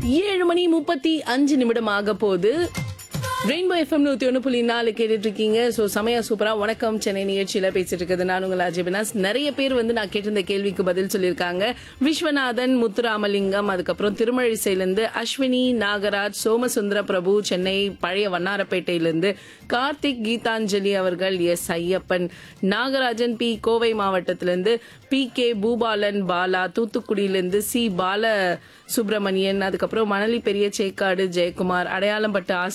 ஏழு மணி முப்பத்தி அஞ்சு நிமிடம் ஆக போகுது ரெயின்போ எஃப்எம் நூத்தி ஒன்று புள்ளி நாலு கேட்டுட்டு இருக்கீங்க ஸோ சமயா சூப்பரா வணக்கம் சென்னை நிகழ்ச்சியில பேசிட்டு இருக்கிறது நான் உங்கள் அஜய் வினாஸ் நிறைய பேர் வந்து நான் கேட்டிருந்த கேள்விக்கு பதில் சொல்லியிருக்காங்க விஸ்வநாதன் முத்துராமலிங்கம் அதுக்கப்புறம் திருமழிசையிலிருந்து அஸ்வினி நாகராஜ் சோமசுந்தர பிரபு சென்னை பழைய வண்ணாரப்பேட்டையிலிருந்து கார்த்திக் கீதாஞ்சலி அவர்கள் எஸ் ஐயப்பன் நாகராஜன் பி கோவை மாவட்டத்திலிருந்து பி கே பூபாலன் பாலா தூத்துக்குடியிலிருந்து சி பால சுப்பிரமணியன் அதுக்கப்புறம் மணலி பெரிய சேக்காடு ஜெயக்குமார் அடையாளம்பட்டு ஆசை